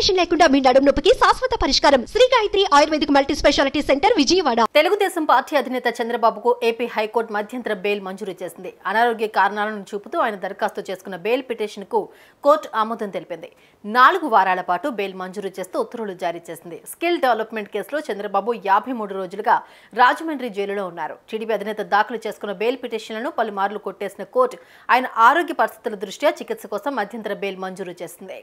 operation లేకుండా మీ నడుము నొప్పికి శాశ్వత పరిష్కారం Shri Gayatri ayurvedic multi speciality centre Vijayawada Telugu Desam party అధినేత చంద్రబాబుకు ఏపీ హైకోర్టు మధ్యంతర బెయిల్ మంజూరు చేసింది అనారోగ్య కారణాలను చూపుతూ ఆయన దరఖాస్తు చేసుకున్న బెయిల్ పిటిషన్ కు కోర్టు ఆమోదం తెలిపింది నాలుగు వారాల పాటు బెయిల్ మంజూరు చేస్తూ ఉత్తర్వులు జారీ చేసింది స్కిల్ డెవలప్మెంట్ కేసులో చంద్రబాబు యాభై మూడు రోజులుగా రాజమండ్రి జైలులో ఉన్నారు టీడీపీ అధినేత దాఖలు చేసుకున్న బెయిల్ పిటిషన్లను పలుమార్లు కొట్టేసిన కోర్టు ఆయన ఆరోగ్య పరిస్థితుల దృష్ట్యా చికిత్స కోసం మధ్యంతర బెయిల్ మంజూరు చేసింది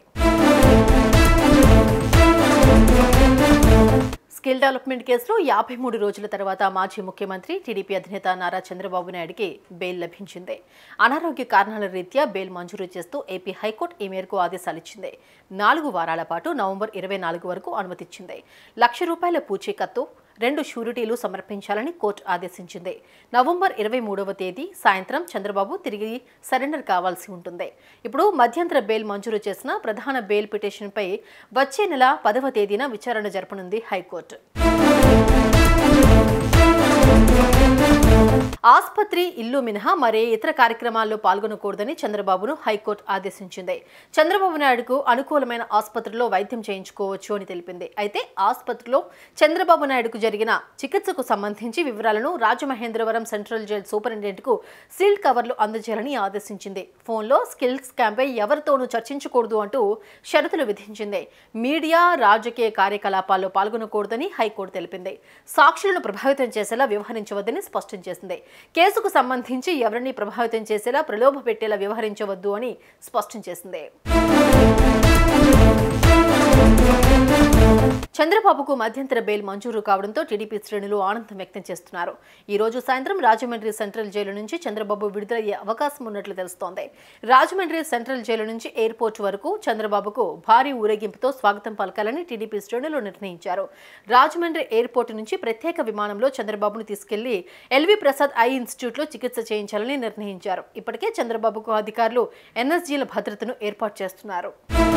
స్కిల్ డెవలప్మెంట్ కేసులో యాభై మూడు రోజుల తర్వాత మాజీ ముఖ్యమంత్రి టీడీపీ అధినేత నారా చంద్రబాబు నాయుడుకి బెయిల్ లభించింది అనారోగ్య కారణాల రీత్యా బెయిల్ మంజూరు చేస్తూ ఏపీ హైకోర్టు ఈ మేరకు ఆదేశాలు ఇచ్చింది నాలుగు వారాల పాటు నవంబర్ ఇరవై నాలుగు వరకు అనుమతిచ్చింది లక్ష రూపాయల పూచీకత్తు రెండు షూరిటీలు సమర్పించాలని కోర్టు ఆదేశించింది నవంబర్ ఇరవై మూడవ తేదీ సాయంత్రం చంద్రబాబు తిరిగి సరెండర్ కావాల్సి ఉంటుంది ఇప్పుడు మధ్యంతర బెయిల్ మంజూరు చేసిన ప్రధాన బెయిల్ పిటిషన్పై వచ్చే నెల పదవ తేదీన విచారణ జరపనుంది హైకోర్టు ఆసుపత్రి ఇల్లు మినహా మరే ఇతర కార్యక్రమాల్లో పాల్గొనకూడదని చంద్రబాబును హైకోర్టు ఆదేశించింది చంద్రబాబు నాయుడుకు అనుకూలమైన ఆసుపత్రిలో వైద్యం చేయించుకోవచ్చు అని తెలిపింది అయితే ఆసుపత్రిలో చంద్రబాబు నాయుడుకు జరిగిన చికిత్సకు సంబంధించి వివరాలను రాజమహేంద్రవరం సెంట్రల్ జైల్ సూపరింటెండెంట్కు సీల్డ్ కవర్లు అందజేయాలని ఆదేశించింది ఫోన్లో స్కిల్స్ క్యాంపై ఎవరితోనూ చర్చించకూడదు అంటూ షరతులు విధించింది మీడియా రాజకీయ కార్యకలాపాల్లో పాల్గొనకూడదని హైకోర్టు తెలిపింది సాక్షులను ప్రభావితం చేసేలా వ్యవహరించవద్దని స్పష్టం చేసింది కేసుకు సంబంధించి ఎవరిని ప్రభావితం చేసేలా ప్రలోభ పెట్టేలా వ్యవహరించవద్దు అని స్పష్టం చేసింది చంద్రబాబుకు మధ్యంతర బెయిల్ మంజూరు కావడంతో టీడీపీ శ్రేణులు ఆనందం వ్యక్తం చేస్తున్నారు ఈ రోజు సాయంత్రం రాజమండ్రి సెంట్రల్ జైలు నుంచి చంద్రబాబు విడుదలయ్యే అవకాశం ఉన్నట్లు తెలుస్తోంది రాజమండ్రి సెంట్రల్ జైలు నుంచి ఎయిర్పోర్ట్ వరకు చంద్రబాబుకు భారీ ఊరేగింపుతో స్వాగతం పలకాలని టీడీపీ శ్రేణులు నిర్ణయించారు రాజమండ్రి ఎయిర్పోర్ట్ నుంచి ప్రత్యేక విమానంలో చంద్రబాబును తీసుకెళ్లి ఎల్వి ప్రసాద్ ఐ ఇన్స్టిట్యూట్లో చికిత్స చేయించాలని నిర్ణయించారు ఇప్పటికే చంద్రబాబుకు అధికారులు ఎన్ఎస్జీల భద్రతను ఏర్పాటు చేస్తున్నారు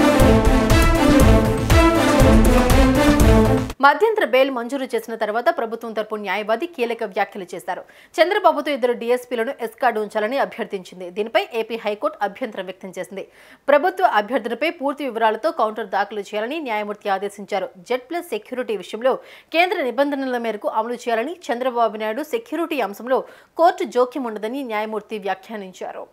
మధ్యంతర బెయిల్ మంజూరు చేసిన తర్వాత ప్రభుత్వం తరపు న్యాయవాది కీలక వ్యాఖ్యలు చేశారు చంద్రబాబుతో ఇద్దరు డీఎస్పీలను ఎస్కార్డు ఉంచాలని అభ్యర్థించింది దీనిపై ఏపీ హైకోర్టు అభ్యంతరం వ్యక్తం చేసింది ప్రభుత్వ అభ్యర్థనపై పూర్తి వివరాలతో కౌంటర్ దాఖలు చేయాలని న్యాయమూర్తి ఆదేశించారు జెడ్ ప్లస్ సెక్యూరిటీ విషయంలో కేంద్ర నిబంధనల మేరకు అమలు చేయాలని చంద్రబాబు నాయుడు సెక్యూరిటీ అంశంలో కోర్టు జోక్యం ఉండదని న్యాయమూర్తి వ్యాఖ్యానించారు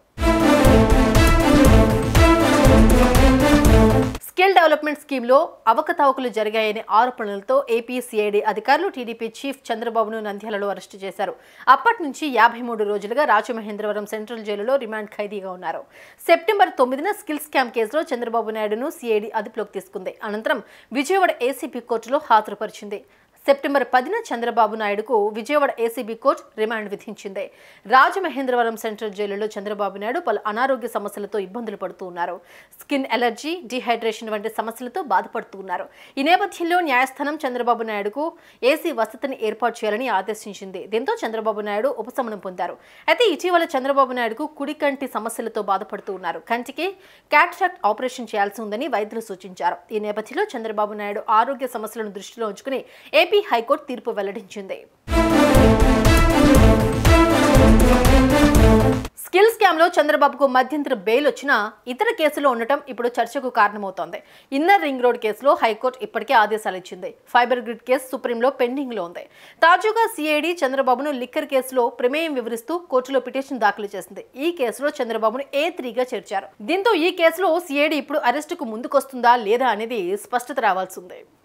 స్కిల్ డెవలప్మెంట్ స్కీమ్లో అవకతవకలు జరిగాయనే ఆరోపణలతో ఏపీ సిఐడి అధికారులు టీడీపీ చీఫ్ చంద్రబాబును నంద్యాలలో అరెస్టు చేశారు అప్పటి నుంచి యాభై మూడు రోజులుగా రాజమహేంద్రవరం సెంట్రల్ జైలులో రిమాండ్ ఖైదీగా ఉన్నారు సెప్టెంబర్ తొమ్మిదిన స్కిల్ స్కామ్ కేసులో చంద్రబాబు నాయుడును సిఐడి అదుపులోకి తీసుకుంది అనంతరం విజయవాడ ఏసీపీ కోర్టులో హాజరుపరిచింది సెప్టెంబర్ పదిన చంద్రబాబు నాయుడుకు విజయవాడ ఏసీబీ కోర్టు రిమాండ్ విధించింది రాజమహేంద్రవరం సెంట్రల్ జైలులో చంద్రబాబు నాయుడు పలు అనారోగ్య సమస్యలతో ఇబ్బందులు పడుతూ ఉన్నారు స్కిన్ ఎలర్జీ డిహైడ్రేషన్ వంటి సమస్యలతో బాధపడుతూ ఉన్నారు ఈ నేపథ్యంలో న్యాయస్థానం చంద్రబాబు నాయుడుకు ఏసీ వసతిని ఏర్పాటు చేయాలని ఆదేశించింది దీంతో చంద్రబాబు నాయుడు ఉపశమనం పొందారు అయితే ఇటీవల చంద్రబాబు నాయుడుకు కుడి కంటి సమస్యలతో బాధపడుతూ ఉన్నారు కంటికి క్యాట్రాక్ట్ ఆపరేషన్ చేయాల్సి ఉందని వైద్యులు సూచించారు ఈ నేపథ్యంలో చంద్రబాబు నాయుడు ఆరోగ్య సమస్యలను దృష్టిలో ఉంచుకుని ఏపీ హైకోర్టు తీర్పు వెల్లడించింది స్కిల్ స్కామ్ లో చంద్రబాబుకు మధ్యంతర బెయిల్ వచ్చినా ఇతర కేసులో ఉండటం ఇప్పుడు చర్చకు కారణమవుతోంది ఇన్నర్ రింగ్ రోడ్ కేసులో హైకోర్టు ఇప్పటికే ఆదేశాలు ఇచ్చింది ఫైబర్ గ్రిడ్ కేసు సుప్రీంలో పెండింగ్ లో ఉంది తాజాగా సిఐడి చంద్రబాబును లిక్కర్ కేసులో ప్రమేయం వివరిస్తూ కోర్టులో పిటిషన్ దాఖలు చేసింది ఈ కేసులో చంద్రబాబును ఏ త్రీగా చేర్చారు దీంతో ఈ కేసులో సిఐడి ఇప్పుడు అరెస్టుకు ముందుకొస్తుందా లేదా అనేది స్పష్టత రావాల్సి ఉంది